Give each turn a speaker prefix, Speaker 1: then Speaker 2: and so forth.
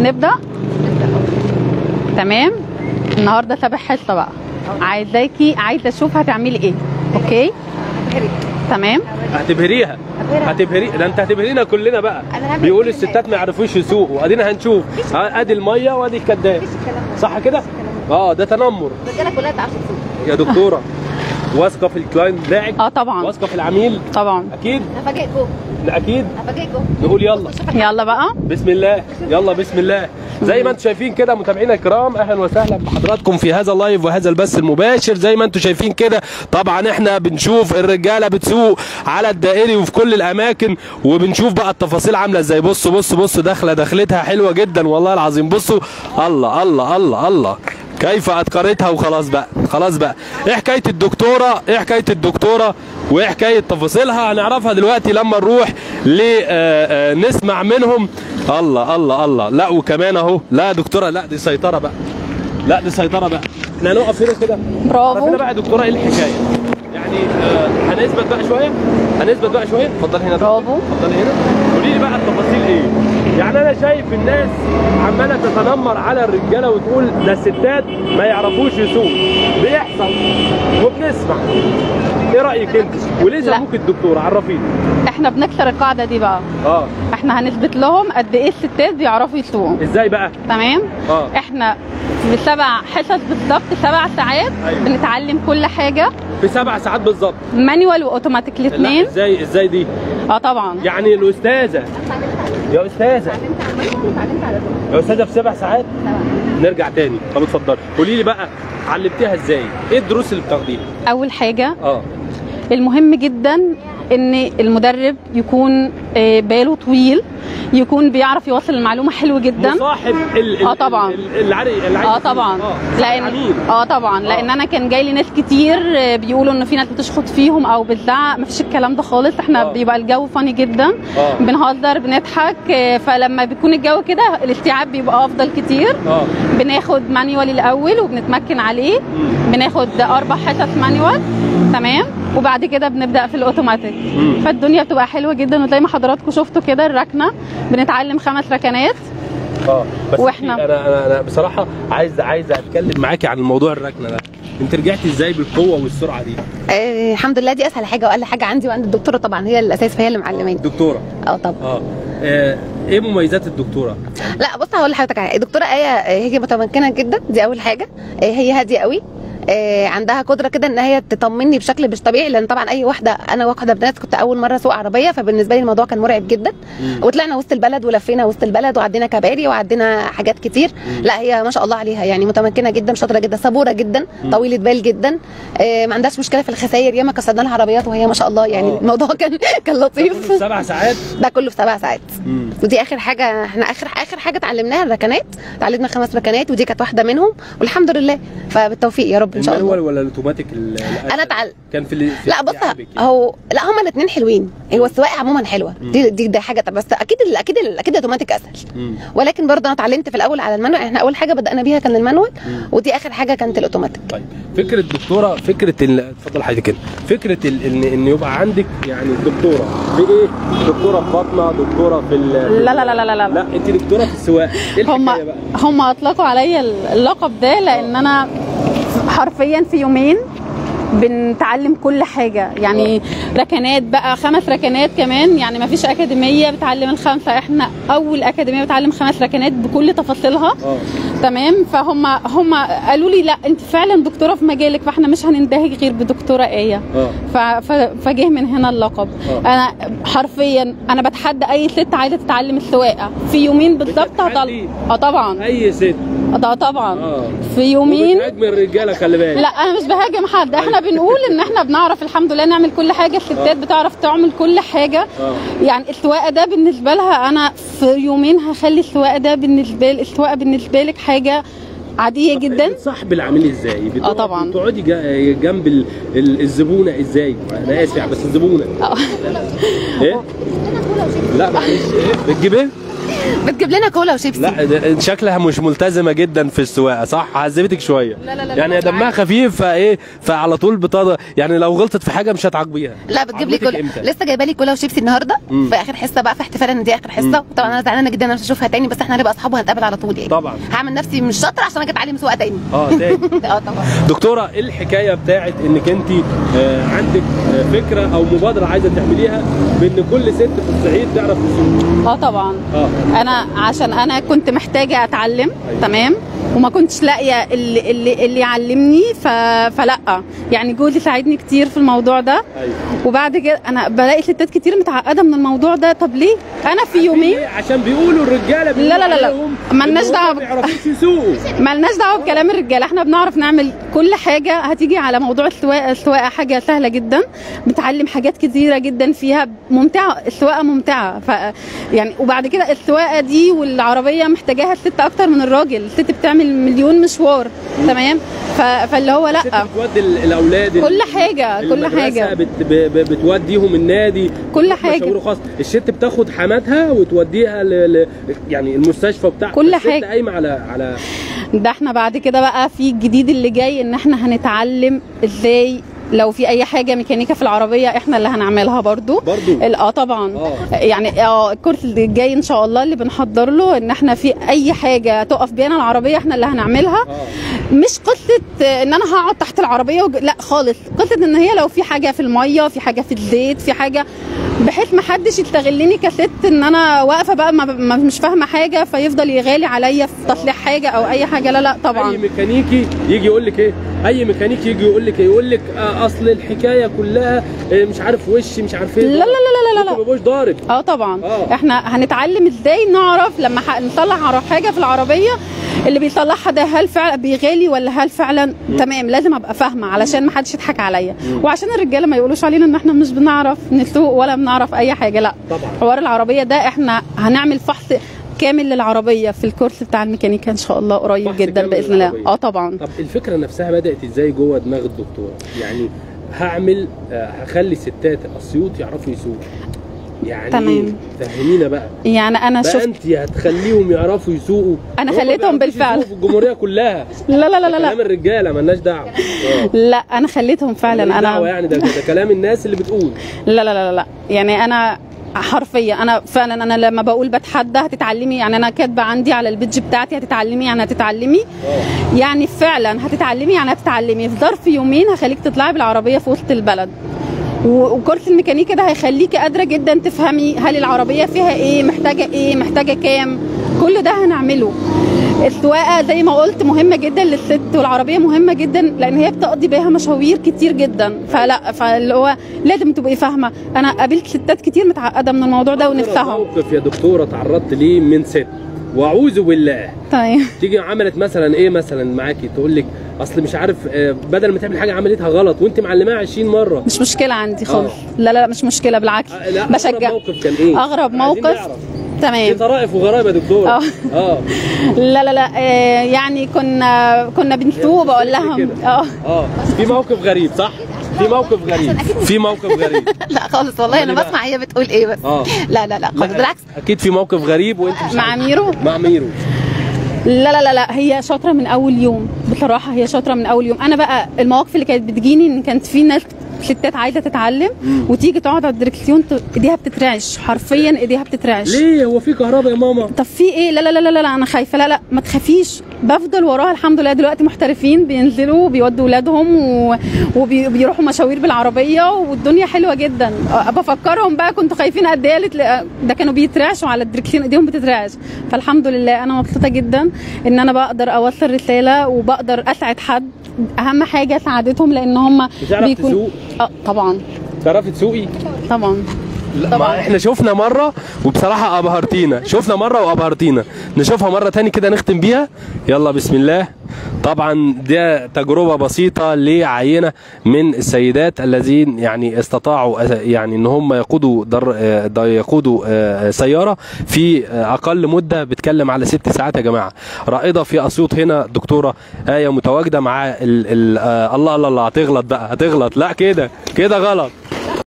Speaker 1: نبدا تمام النهارده سابع حصه بقى عايزاكي عايزه اشوف هتعملي ايه اوكي تمام
Speaker 2: هتبهريها هتبهري ده انت هتبهرينا كلنا بقى
Speaker 3: أنا هعمل
Speaker 2: بيقول
Speaker 3: كل
Speaker 2: الستات ما يعرفوش يسوقوا ادينا هنشوف اه، ادي الميه وادي الكداب صح كده اه ده تنمر
Speaker 3: الرجاله كلها تعرف تسوق
Speaker 2: يا دكتوره واثقه في الكلاينت بتاعك
Speaker 1: اه طبعا
Speaker 2: واثقه في العميل
Speaker 1: طبعا
Speaker 2: اكيد
Speaker 3: هفاجئكم
Speaker 2: لا اكيد
Speaker 3: هفاجئكم
Speaker 2: نقول يلا
Speaker 1: يلا بقى
Speaker 2: بسم الله يلا بسم الله زي ما انتم شايفين كده متابعينا الكرام اهلا وسهلا بحضراتكم في هذا اللايف وهذا البث المباشر زي ما انتم شايفين كده طبعا احنا بنشوف الرجاله بتسوق على الدائري وفي كل الاماكن وبنشوف بقى التفاصيل عامله ازاي بصوا بصوا بصوا داخله دخلتها حلوه جدا والله العظيم بصوا الله الله الله الله كيف اتقنتها وخلاص بقى خلاص بقى ايه حكايه الدكتوره ايه حكايه الدكتوره وايه حكايه تفاصيلها هنعرفها دلوقتي لما نروح لنسمع منهم الله الله الله لا وكمان اهو لا يا دكتوره لا دي سيطره بقى لا دي سيطره بقى احنا هنقف هنا كده
Speaker 1: برافو.
Speaker 2: عرفنا بقى يا دكتوره ايه الحكايه يعني آه هنثبت بقى شويه هنثبت بقى شويه اتفضلي هنا دكتورة.
Speaker 1: برافو.
Speaker 2: اتفضلي هنا قولي لي بقى التفاصيل ايه يعني انا شايف الناس عماله تتنمر على الرجاله وتقول ده الستات ما يعرفوش يسوق بيحصل وبنسمع ايه رايك انت وليه
Speaker 1: لا.
Speaker 2: سموك الدكتوره عرفيني
Speaker 1: احنا بنكسر القاعده دي بقى
Speaker 2: اه
Speaker 1: احنا هنثبت لهم قد ايه الستات بيعرفوا يسوقوا
Speaker 2: ازاي بقى
Speaker 1: تمام
Speaker 2: اه
Speaker 1: احنا بسبع حصص بالظبط سبع ساعات
Speaker 2: أيوة.
Speaker 1: بنتعلم كل حاجه
Speaker 2: في سبع ساعات بالظبط
Speaker 1: مانيوال واوتوماتيك
Speaker 2: لا
Speaker 1: الاثنين
Speaker 2: ازاي ازاي دي
Speaker 1: اه طبعا
Speaker 2: يعني الاستاذه يا استاذه
Speaker 3: اتعلمت على طول
Speaker 2: يا استاذه في سبع ساعات نرجع تاني طب اتفضلي قولي لي بقى علمتيها ازاي ايه الدروس اللي بتاخديها
Speaker 1: اول حاجه
Speaker 2: اه
Speaker 1: المهم جدا ان المدرب يكون آه، باله طويل يكون بيعرف يوصل المعلومه حلو جدا
Speaker 2: مصاحب ال ال
Speaker 1: آه طبعاً.
Speaker 2: ال- العري العري
Speaker 1: اه طبعا
Speaker 2: اه
Speaker 1: لان
Speaker 2: العميل.
Speaker 1: اه طبعا لان انا كان جاي لي ناس كتير آه، بيقولوا ان في ناس بتشخط فيهم او بتزعق مفيش الكلام ده خالص احنا
Speaker 2: آه.
Speaker 1: بيبقى الجو فاني جدا
Speaker 2: اه
Speaker 1: بنهزر بنضحك آه، فلما بيكون الجو كده الاستيعاب بيبقى افضل كتير
Speaker 2: اه
Speaker 1: بناخد مانيوال الاول وبنتمكن عليه
Speaker 2: مم.
Speaker 1: بناخد اربع حصص مانيوال تمام وبعد كده بنبدا في الاوتوماتيك
Speaker 2: مم.
Speaker 1: فالدنيا بتبقى حلوه جدا وزي ما حضراتكم شفتوا كده الركنه بنتعلم خمس ركنات
Speaker 2: اه بس
Speaker 1: وإحنا-
Speaker 2: إحنا... انا انا انا بصراحه عايز عايز اتكلم معاكي عن موضوع الركنه ده انت رجعتي ازاي بالقوه والسرعه دي
Speaker 3: آه الحمد لله دي اسهل حاجه واقل حاجه عندي وعند الدكتوره طبعا هي الاساس فهي اللي معلماني
Speaker 2: دكتوره
Speaker 3: اه طبعا
Speaker 2: اه آه، ايه مميزات الدكتوره
Speaker 3: لا بص هقول لحضرتك على حاجة. الدكتوره ايه آه، هي متمكنه جدا دي اول حاجه آه، هي هاديه قوي آه، عندها قدره كده ان هي تطمني بشكل مش طبيعي لان طبعا اي واحده انا واحده بنات كنت اول مره اسوق عربيه فبالنسبه لي الموضوع كان مرعب جدا
Speaker 2: مم.
Speaker 3: وطلعنا وسط البلد ولفينا وسط البلد وعدينا كباري وعدينا حاجات كتير
Speaker 2: مم.
Speaker 3: لا هي ما شاء الله عليها يعني متمكنه جدا شاطره جدا صبوره جدا
Speaker 2: مم.
Speaker 3: طويله بال جدا آه، ما عندهاش مشكله في الخسائر ياما كسرنا لها عربيات وهي ما شاء الله يعني
Speaker 2: آه.
Speaker 3: الموضوع كان كان
Speaker 2: ده كله
Speaker 3: لطيف
Speaker 2: في سبع ساعات
Speaker 3: ده كله في سبع ساعات
Speaker 2: مم.
Speaker 3: ودي اخر حاجه احنا اخر اخر حاجه اتعلمناها الركنات اتعلمنا خمس ركنات ودي كانت واحده منهم والحمد لله فبالتوفيق يا رب ان شاء
Speaker 2: المانوال
Speaker 3: الله
Speaker 2: ولا الاوتوماتيك ال- الأسهل؟
Speaker 3: انا اتعلم
Speaker 2: كان في, ال- في
Speaker 3: لا بص
Speaker 2: استيعابك يعني.
Speaker 3: هو لا هما الاثنين حلوين هو السواقه عموما حلوه
Speaker 2: مم.
Speaker 3: دي دي, دي حاجه بس اكيد ال- اكيد ال- اكيد الاوتوماتيك اسهل
Speaker 2: مم.
Speaker 3: ولكن برضه انا اتعلمت في الاول على المانوال احنا اول حاجه بدانا بيها كان المانوال
Speaker 2: مم.
Speaker 3: ودي اخر حاجه كانت الاوتوماتيك
Speaker 2: طيب فكره دكتوره فكره ال- اتفضل حضرتك كده فكره ال- ان ان يبقى عندك يعني دكتوره في ايه دكتوره في بطنه دكتوره في ال-
Speaker 1: لا لا لا لا لا,
Speaker 2: لا
Speaker 1: لا.
Speaker 2: انت دكتوره في السواقه ايه
Speaker 1: هم
Speaker 2: الحكايه بقى
Speaker 1: هم اطلقوا عليا اللقب ده لان انا حرفيا في يومين بنتعلم كل حاجة يعني ركنات بقى خمس ركنات كمان يعني ما فيش أكاديمية بتعلم الخمسة احنا أول أكاديمية بتعلم خمس ركنات بكل تفاصيلها
Speaker 2: اه
Speaker 1: تمام فهم هم قالوا لي لا انت فعلا دكتوره في مجالك فاحنا مش هنندهج غير بدكتوره ايه
Speaker 2: اه
Speaker 1: ف- ف- فجه من هنا اللقب
Speaker 2: آه.
Speaker 1: انا حرفيا انا بتحدى اي ست عايزه تتعلم السواقه في يومين بالظبط
Speaker 2: بتتحدي؟
Speaker 1: هطل اه طبعا
Speaker 2: اي ست
Speaker 1: ده طبعا
Speaker 2: اه
Speaker 1: في يومين
Speaker 2: وبتهاجم الرجاله خلي بالك
Speaker 1: لا انا مش بهاجم حد احنا بنقول ان احنا بنعرف الحمد لله نعمل كل حاجه الستات
Speaker 2: آه.
Speaker 1: بتعرف تعمل كل حاجه
Speaker 2: اه
Speaker 1: يعني السواقه ده بالنسبه لها انا في يومين هخلي السواقه ده بالنسبه لي السواقه بالنسبه لك حاجه عاديه جدا
Speaker 2: بتصاحب العميل ازاي؟ بتقعد-
Speaker 1: آه طبعاً.
Speaker 2: بتقعدي جا- جنب ال- ال- الزبونه ازاي؟ انا اسف يعني بس الزبونه
Speaker 1: آه.
Speaker 2: ايه؟ لا معلش ايه؟ بتجيب ايه؟
Speaker 3: بتجيب لنا كولا وشيبسي
Speaker 2: لا ده شكلها مش ملتزمه جدا في السواقه صح عذبتك شويه
Speaker 3: لا، لا، لا،
Speaker 2: يعني
Speaker 3: لا،
Speaker 2: دمها خفيف فايه فعلى طول بتض... يعني لو غلطت في حاجه مش هتعاقبيها
Speaker 3: لا بتجيب لي
Speaker 2: عجبتك
Speaker 3: كولا
Speaker 2: إمتى؟
Speaker 3: لسه جايبه لي كولا وشيبسي النهارده
Speaker 2: مم.
Speaker 3: في اخر حصه بقى في احتفال ان دي اخر حصه طبعا انا زعلانه جدا انا مش هشوفها تاني بس احنا هنبقى اصحاب وهنتقابل على طول يعني
Speaker 2: طبعا
Speaker 3: هعمل نفسي مش شاطره عشان اجي اتعلم سواقه تاني
Speaker 2: اه تاني
Speaker 3: اه طبعا
Speaker 2: دكتوره ايه الحكايه بتاعت انك انت آه عندك آه فكره او مبادره عايزه تعمليها بان كل ست في الصعيد تعرف تسوق
Speaker 1: اه طبعا
Speaker 2: اه
Speaker 1: انا عشان انا كنت محتاجه اتعلم
Speaker 2: أيوة.
Speaker 1: تمام وما كنتش لاقيه اللي اللي, اللي يعلمني ف... فلا يعني جوزي ساعدني كتير في الموضوع ده
Speaker 2: ايوه
Speaker 1: وبعد كده انا بلاقي ستات كتير متعقده من الموضوع ده طب ليه انا في يومين
Speaker 2: ليه؟ عشان بيقولوا الرجاله
Speaker 1: لا، لا، لا، لا.
Speaker 2: عليهم
Speaker 1: ملناش
Speaker 2: إن هم
Speaker 1: دعوة
Speaker 2: ما
Speaker 1: ب-
Speaker 2: بيعرفوش يسوقوا
Speaker 1: مالناش دعوه بكلام الرجاله احنا بنعرف نعمل كل حاجه هتيجي على موضوع السواقه السواقه حاجه سهله جدا بتعلم حاجات كتيره جدا فيها ممتعه السواقه ممتعه ف يعني وبعد كده السواقه دي والعربيه محتاجاها الست اكتر من الراجل الست بتعمل مليون مشوار تمام ف... فاللي هو
Speaker 2: الست
Speaker 1: لا
Speaker 2: بتودي ال- الاولاد
Speaker 1: كل حاجه كل
Speaker 2: المدرسة
Speaker 1: حاجه
Speaker 2: بت ب ب بتوديهم النادي
Speaker 1: كل حاجة.
Speaker 2: مشاوير خاص الست بتاخد حماتها وتوديها ل... ل... يعني المستشفى بتاع
Speaker 1: كل
Speaker 2: الست
Speaker 1: حاجة.
Speaker 2: قايمه على على
Speaker 1: ده احنا بعد كده بقى في الجديد اللي جاي ان احنا هنتعلم ازاي لو في اي حاجه ميكانيكا في العربيه احنا اللي هنعملها برضو
Speaker 2: برضو
Speaker 1: ال- اه طبعا
Speaker 2: آه.
Speaker 1: يعني اه الكورس اللي جاي ان شاء الله اللي بنحضر له ان احنا في اي حاجه تقف بينا العربيه احنا اللي هنعملها
Speaker 2: اه
Speaker 1: مش قصه آه، ان انا هقعد تحت العربيه وج... لا خالص قصه ان هي لو في حاجه في الميه في حاجه في الزيت في حاجه بحيث ما حدش يستغلني كست ان انا واقفه بقى ما ما مش فاهمه حاجه فيفضل يغالي عليا في تصليح حاجه او اي حاجه لا لا
Speaker 2: اي
Speaker 1: طبعا
Speaker 2: ميكانيكي يجي يقول لك ايه اي ميكانيكي يجي يقول لك يقول لك آه اصل الحكايه كلها آه مش عارف وش مش عارف ايه
Speaker 1: لا لا لا لا لا لا.
Speaker 2: ما بيبقوش ضارب
Speaker 1: اه طبعا
Speaker 2: آه.
Speaker 1: احنا هنتعلم ازاي نعرف لما ح- نصلح عر- حاجه في العربيه اللي بيصلحها ده هل فعلا بيغالي ولا هل فعلا تمام لازم ابقى فاهمه علشان ما حدش يضحك عليا وعشان الرجاله ما يقولوش علينا ان احنا مش بنعرف نسوق ولا بنعرف اي حاجه لا
Speaker 2: طبعا
Speaker 1: حوار العربيه ده احنا هنعمل فحص كامل للعربيه في الكورس بتاع الميكانيكا ان شاء الله قريب
Speaker 2: فحص
Speaker 1: جدا
Speaker 2: كامل
Speaker 1: باذن الله
Speaker 2: للعربية.
Speaker 1: اه طبعا
Speaker 2: طب الفكره نفسها بدات ازاي جوه دماغ الدكتوره يعني هعمل آه هخلي ستات اسيوط يعرفوا يسوقوا يعني
Speaker 1: تمام.
Speaker 2: إيه؟ فهمينا بقى
Speaker 1: يعني انا
Speaker 2: بقى
Speaker 1: شفت
Speaker 2: انت هتخليهم يعرفوا يسوقوا
Speaker 1: أنا
Speaker 2: هم
Speaker 1: خليتهم
Speaker 2: بيعرفوش
Speaker 1: بالفعل.
Speaker 2: يسوقوا في الجمهوريه كلها
Speaker 1: لا لا لا لا
Speaker 2: كلام
Speaker 1: لا,
Speaker 2: الرجاله مالناش دعوه آه.
Speaker 1: لا انا خليتهم فعلا
Speaker 2: ماليش دعوة
Speaker 1: انا
Speaker 2: يعني ده, ده كلام الناس اللي بتقول
Speaker 1: لا لا لا لا يعني انا حرفيا انا فعلا انا لما بقول بتحدى هتتعلمي يعني انا كاتبه عندي على البيدج بتاعتي هتتعلمي يعني هتتعلمي
Speaker 2: اه
Speaker 1: يعني فعلا هتتعلمي يعني هتتعلمي في ظرف يومين هخليك تطلعي بالعربيه في وسط البلد و- وكورس الميكانيكا ده هيخليكي قادره جدا تفهمي هل العربيه فيها ايه محتاجه ايه محتاجه كام كل ده هنعمله السواقه زي ما قلت مهمه جدا للست والعربيه مهمه جدا لان هي بتقضي بيها مشاوير كتير جدا فلا فاللي هو لازم تبقي فاهمه انا قابلت ستات كتير متعقده من الموضوع ده ونفسها
Speaker 2: موقف يا دكتوره تعرضت ليه من ست واعوذ بالله
Speaker 1: طيب
Speaker 2: تيجي عملت مثلا ايه مثلا معاكي تقول لك اصل مش عارف آه، بدل ما تعمل حاجه عملتها غلط وانت معلماها 20 مره
Speaker 1: مش مشكله عندي خالص لا لا مش مشكله بالعكس
Speaker 2: آه، لا
Speaker 1: بشجع
Speaker 2: اغرب موقف كان ايه
Speaker 1: اغرب
Speaker 2: عايزين
Speaker 1: موقف
Speaker 2: نعرف. دي
Speaker 1: تمام
Speaker 2: طرائف وغرائب يا دكتوره
Speaker 1: آه.
Speaker 2: اه
Speaker 1: لا لا لا آه، يعني كنا كنا بنسوق بقول لهم
Speaker 2: كده.
Speaker 1: اه
Speaker 2: اه في موقف غريب صح في موقف غريب في موقف غريب
Speaker 3: لا خالص والله انا
Speaker 2: أمال إيه
Speaker 3: بسمع هي بتقول ايه بس
Speaker 2: اه
Speaker 3: لا لا لا خالص
Speaker 2: لا،
Speaker 3: بالعكس
Speaker 2: اكيد في موقف غريب وانت مش
Speaker 1: مع
Speaker 2: عارفة.
Speaker 1: ميرو
Speaker 2: مع ميرو
Speaker 1: لا لا لا لا هي شاطره من اول يوم بصراحه هي شاطره من اول يوم انا بقى المواقف اللي كانت بتجيني ان كانت في ناس ستات عايزه تتعلم وتيجي تقعد على الدركسيون ت- ايديها بتترعش حرفيا ايديها بتترعش
Speaker 2: ليه هو في كهرباء يا ماما
Speaker 1: طب في ايه لا لا لا لا لا انا خايفه لا لا ما تخافيش بفضل وراها الحمد لله دلوقتي محترفين بينزلوا بيودوا ولادهم و... وبيروحوا مشاوير بالعربيه والدنيا حلوه جدا أه، بفكرهم بقى كنتوا خايفين قد ايه قالت لي- ده كانوا بيترعشوا على الدركسيون ايديهم بتترعش فالحمد لله انا مبسوطه جدا ان انا بقدر اوصل رساله وبقدر اسعد حد اهم حاجه سعادتهم لان هم
Speaker 2: بتعرف تسوق
Speaker 1: اه طبعا
Speaker 2: تعرفي تسوقي
Speaker 1: طبعا
Speaker 2: لا ما احنا شفنا مره وبصراحه ابهرتينا شفنا مره وابهرتينا نشوفها مره تاني كده نختم بيها يلا بسم الله طبعا ده تجربه بسيطه لعينه من السيدات الذين يعني استطاعوا أس- يعني ان هم يقودوا در آه، در- يقودوا آه، سياره في آه، اقل مده بتكلم على ست ساعات يا جماعه رائده في اسيوط هنا دكتوره ايه متواجده مع ال ال آه، الله الله الله هتغلط بقى هتغلط لا كده كده غلط